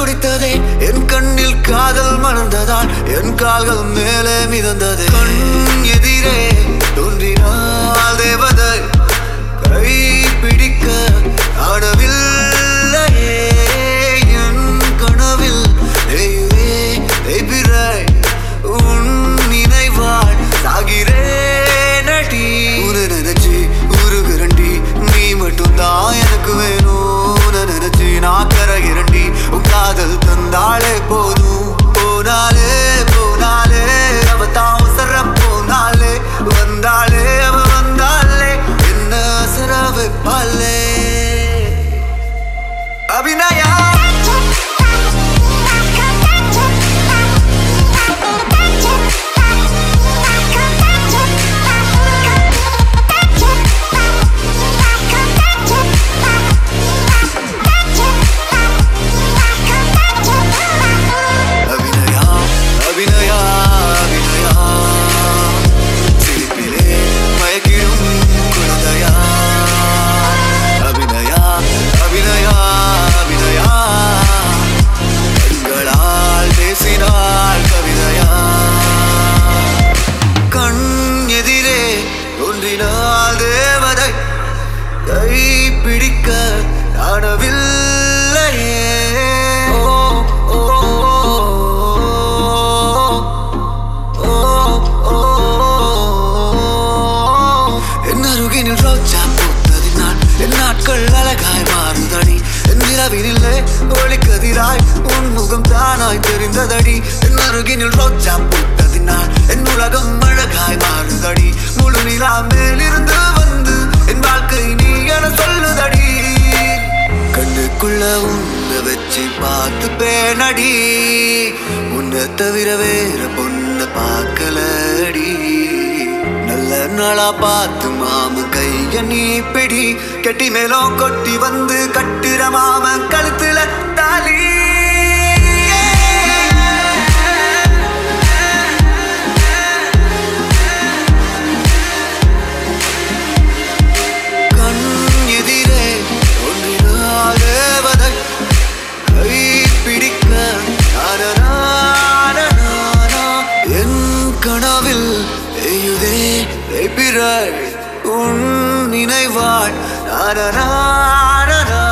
துடித்ததே என் கண்ணில் காதல் மலர்ந்ததால் என் கால்கள் மேலே மிதந்தது கண் எதிரே தோன்றினாள் தேவதை கை பிடிக்க ஆடவில்லையே என் கனவில் தெய்வே தெய்பிராய் உன் நினைவாள் சாகிறேன் அடி உன்னை நினைச்சு உருகுரண்டி நீ மட்டும்தான் எனக்கு வேணும் உன்னை நினைச்சு நான் கரகிறண்டி உன் காதல் தந்தாளே போதும் போனாலே போனாலே அவ தான் அவசர போனாலே வந்தாளே அவ வந்தாளே என்ன அசர வைப்பாளே அபிநயா அபிநயா அபிநயா அபிநயா சிரிப்பிலே மயக்கிடும் குழந்தையா அபிநயா அபிநயா அபிநயா கண்களால் பேசினாள் கவிதையா கண் எதிரே தோன்றினாள் தேவதை கை பிடிக்க காணவில்லையே ஓ, ஓ, ஓ, ஓ, என் அருகினில் ரோஜா பூத்ததினால் என் நாட்கள் அழகாய் மாறுதடி என் நிலவினிலே ஒளிக்கதிராய் உன் முகம் தானாய் தெரிந்ததடி என் அருகினில் ரோஜா பூத்ததினால் என் உலகம் அழகாய் மாறுதடி முழு நிலா மேலிருந்து வந்து என் வாழ்க்கை நீ என சொல்லுதடி கண்ணுக்குள்ள உன்னை வச்சு பார்த்து பேனடி உன்னை தவிர வேற பொண்ண பார்க்கலடி நல்ல நாளா பார்த்து மாம கைய நீ பிடி கெட்டி மேலும் கொட்டி வந்து கட்டுற மாம கழுத்துல தாலி கண் எதிரே ஒன்றினால் தேவதை கை பிடிக்க நானநானநானா. என் கனவில் எய்யுதே எய்பிறாய் உன் நினைவாள் நானநானநானா.